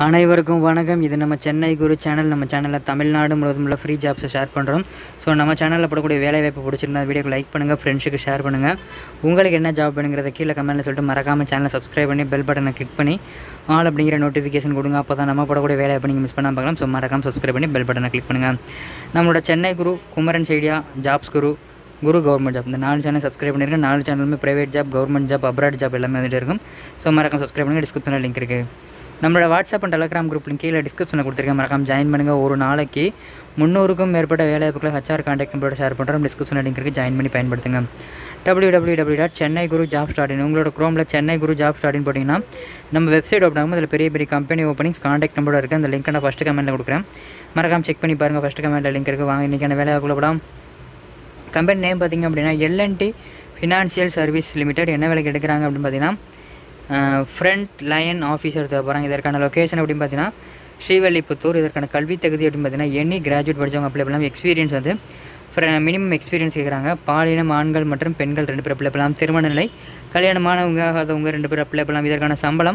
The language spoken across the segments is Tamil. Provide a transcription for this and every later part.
அனைவருக்கும் வணக்கம் இது நம்ம சென்னை குரு சேனல் நம்ம சேனலில் தமிழ்நாடு முழுவதும் உள்ள ஃப்ரீ ஜாப்ஸை ஷேர் பண்ணுறோம் ஸோ நம்ம சேனலில் போடக்கூடிய வேலை வாய்ப்பு பிடிச்சிருந்தா வீடியோக்கு லைக் பண்ணுங்கள் ஃப்ரெண்ட்ஸுக்கு ஷேர் பண்ணுங்கள் உங்களுக்கு என்ன ஜாப் வேணுங்கிறத கீழே கமெண்ட்டில் சொல்லிட்டு மறக்காமல் சேனலை சப்ஸ்கிரைப் பண்ணி பெல் பட்டனை கிளிக் பண்ணி ஆல் அப்படிங்கிற நோட்டிஃபிகேஷன் கொடுங்க அப்போ தான் நம்ம போடக்கூடிய வேலை வாய்ப்பு நீங்கள் மிஸ் பண்ணாமல் பார்க்கலாம் ஸோ மறக்காமல் சப்ஸ்கிரைப் பண்ணி பெல் பட்டனை கிளிக் பண்ணுங்கள் நம்மளோட சென்னை குரு குமரன் சைடியா jobs Guru Guru government job இந்த நாலு சேனல் சப்ஸ்கிரைப் பண்ணிருக்கேன் நாலு சேனலுமே private job government job abroad job எல்லாமே வந்துட்டு இருக்கும் ஸோ மறக்காம சப்ஸ்கிரைப் பண்ணுங்கள் டிஸ்கிரிப்ஷனில் லிங்க் இருக்குது நம்மளோட WhatsApp and Telegram group link கீழே டிஸ்கிரிப்ஷனில் கொடுத்துருக்கேன் மறக்காம ஜாயின் பண்ணுங்கள் ஒரு நாளைக்கு முந்நூறுக்கும் மேற்பட்ட வேலைவாய்ப்புகளை ஹச்ஆர் கான்டாக்ட் நம்பரோட ஷேர் பண்ணுறோம் டிஸ்கிரிப்ஷனில் லிங்க் இருக்குது ஜாயின் பண்ணி பயன்படுத்துங்க W W W dot Chennai Guru job start உங்களோட குரோமில் சென்னை குரு ஜாப் ஸ்டார்ட்னு போட்டிங்கன்னா நம்ம வெப்சைட் ஓப்பன் ஆகும் அதில் பெரிய பெரிய கம்பெனி ஓப்பனிங்ஸ் கான்டாக்ட் நம்பரோட இருக்குது அந்த லிங்க் நான் ஃபஸ்ட்டு கமெண்ட்டில் கொடுக்குறேன் மறக்காம செக் பண்ணி பாருங்கள் ஃபஸ்ட்டு கமெண்ட்டில் லிங்க் இருக்குது வாங்க இன்றைக்கான வேலை வாய்ப்புல கம்பெனி நேம் பார்த்தீங்க அப்படின்னா எல்என்டி ஃபினான்ஷியல் சர்வீஸ் லிமிடெட் என்ன வேலைக்கு எடுக்கிறாங்க அப்படின்னு பார்த்தீங்கன்னா ஃப்ரண்ட் லைன் ஆஃபீஸர் தேவைப்படுறாங்க இதற்கான லொக்கேஷன் அப்படின்னு பார்த்தீங்கன்னா ஸ்ரீவல்லிபுத்தூர் இதற்கான கல்வி தகுதி அப்படின்னு பார்த்தீங்கன்னா எனி கிராஜுவேட் படித்தவங்க அப்ளை பண்ணலாம் எக்ஸ்பீரியன்ஸ் வந்து மினிமம் எக்ஸ்பீரியன்ஸ் கேட்குறாங்க பாலினம் ஆண்கள் மற்றும் பெண்கள் ரெண்டு பேர் அப்ளை பண்ணலாம் திருமண நிலை கல்யாணமானவங்க ஆகாதவங்க ரெண்டு பேர் அப்ளை பண்ணலாம் இதற்கான சம்பளம்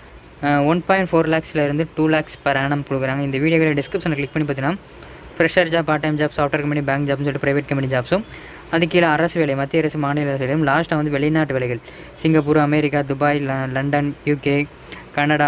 ஒன் பாயிண்ட் ஃபோர் லேக்ஸில் இருந்து டூ லேக்ஸ் பர் ஆனம் கொடுக்குறாங்க இந்த வீடியோவில் டிஸ்கிரிப்ஷனில் கிளிக் பண்ணி பார்த்தீங்கன்னா fresher job part time job software company bank ஜாப்னு சொல்லிட்டு ப்ரைவேட் கம்பெனி ஜாப்ஸும் அது கீழே அரசு வேலை மத்திய அரசு மாநில அரசு வேலையும் லாஸ்ட்டாக வந்து வெளிநாட்டு வேலைகள் Singapore America Dubai London UK Canada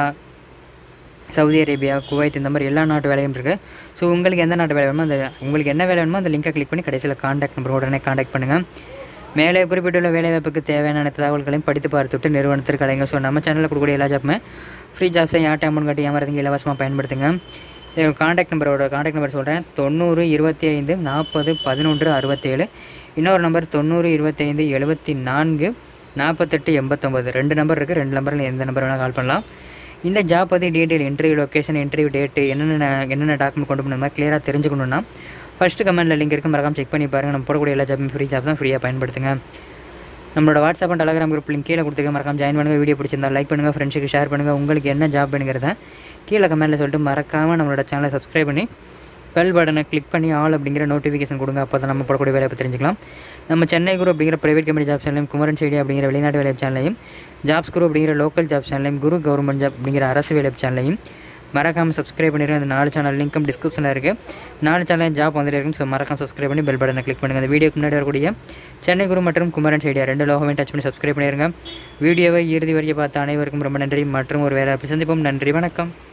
Saudi Arabia Kuwait இந்த மாதிரி எல்லா நாட்டு வேலையும் இருக்குது ஸோ உங்களுக்கு எந்த நாட்டு வேலை வேணுமோ அந்த உங்களுக்கு என்ன வேலை வேணுமோ அந்த லிங்கை கிளிக் பண்ணி கடைசியில் காண்டாக்ட் நம்பர் உடனே காண்டாக்ட் பண்ணுங்கள் மேலே குறிப்பிட்டுள்ள வேலைவாய்ப்புக்கு தேவையான அனைத்து தகவல்களையும் படித்து பார்த்துட்டு நிறுவனத்திற்கு அலைங்க ஸோ நம்ம சேனலில் கொடுக்கக்கூடிய எல்லா ஜாப்புமே ஃப்ரீ ஜாப்ஸை யார்ட்ட அமௌண்ட் கட்டி ஏமாறதுங்க இலவசமாக பயன்படுத்துங்க இதோட காண்டாக்ட் நம்பரோட காண்டாக்ட் நம்பர் சொல்கிறேன் தொண்ணூறு இருபத்தி ஐந்து நாற்பது பதினொன்று அறுபத்தேழு இன்னொரு நம்பர் தொண்ணூறு இருபத்தைந்து எழுபத்தி நான்கு நாற்பத்தெட்டு எண்பத்தொம்பது ரெண்டு நம்பர் இருக்குது ரெண்டு நம்பரில் எந்த நம்பர் வேணால் கால் பண்ணலாம் இந்த ஜாப் பற்றி detail interview location interview date என்னென்ன என்னென்ன டாக்குமெண்ட் கொண்டு போகணும் மாதிரி கிளியராக தெரிஞ்சுக்கணுன்னா ஃபஸ்ட்டு கமெண்ட்டில் லிங்க் இருக்குது மறக்காம செக் பண்ணி பாருங்கள் நம்ம போடக்கூடிய எல்லா ஜாப்பும் ஃப்ரீ ஜாப் தான் ஃப்ரீயாக பயன்படுத்துங்க நம்மளோட WhatsApp and Telegram group link கீழே கொடுத்துருக்க மறக்காம ஜாயின் பண்ணுங்கள் வீடியோ பிடிச்சிருந்தா லைக் பண்ணுங்கள் ஃப்ரெண்ட்ஸுக்கு ஷேர் பண்ணுங்கள் உங்களுக்கு என்ன ஜாப் வேணுங்கிறத கீழே கமெண்ட்டில் சொல்லிட்டு மறக்காமல் நம்மளோட சேனலை சப்ஸ்கிரைப் பண்ணி பெல் பட்டனை கிளிக் பண்ணி ஆல் அப்படிங்கிற நோட்டிஃபிகேஷன் கொடுங்க அப்போ தான் நம்ம போடக்கூடிய வேலையை தெரிஞ்சுக்கலாம் நம்ம சென்னை குரு அப்படிங்கிற பிரைவேட் கம்பெனி ஜாப் சேனலையும் குமரன் செடி அப்படிங்கிற வெளிநாட்டு வேலை சேனலையும் ஜாப்ஸ் குரு அப்படிங்கிற லோக்கல் ஜாப் சேனலையும் குரு கவர்மெண்ட் ஜாப் அப்படிங்கிற அரசு வேலை சேனலையும் மறக்காமல் சப்ஸ்கிரைப் பண்ணிடுங்க அந்த நாலு சேனல் லிங்க்கும் டிஸ்கிரிப்ஷனில் இருக்குது நாலு சேனல் ஜாப் வந்துட்டு இருக்குன்னு ஸோ மறக்காம சப்ஸ்கிரைப் பண்ணி பெல் பட்டனை கிளிக் பண்ணுங்கள் அந்த வீடியோக்கு முன்னாடி வரக்கூடிய சென்னை குரு மற்றும் குமரன் சைடியா ரெண்டு லோகமே டச் பண்ணி சப்ஸ்கிரைப் பண்ணிடுங்க வீடியோவை இறுதி வரைக்கும் பார்த்த அனைவருக்கும் ரொம்ப நன்றி மற்றும் ஒரு வேலை சந்திப்போம் நன்றி வணக்கம்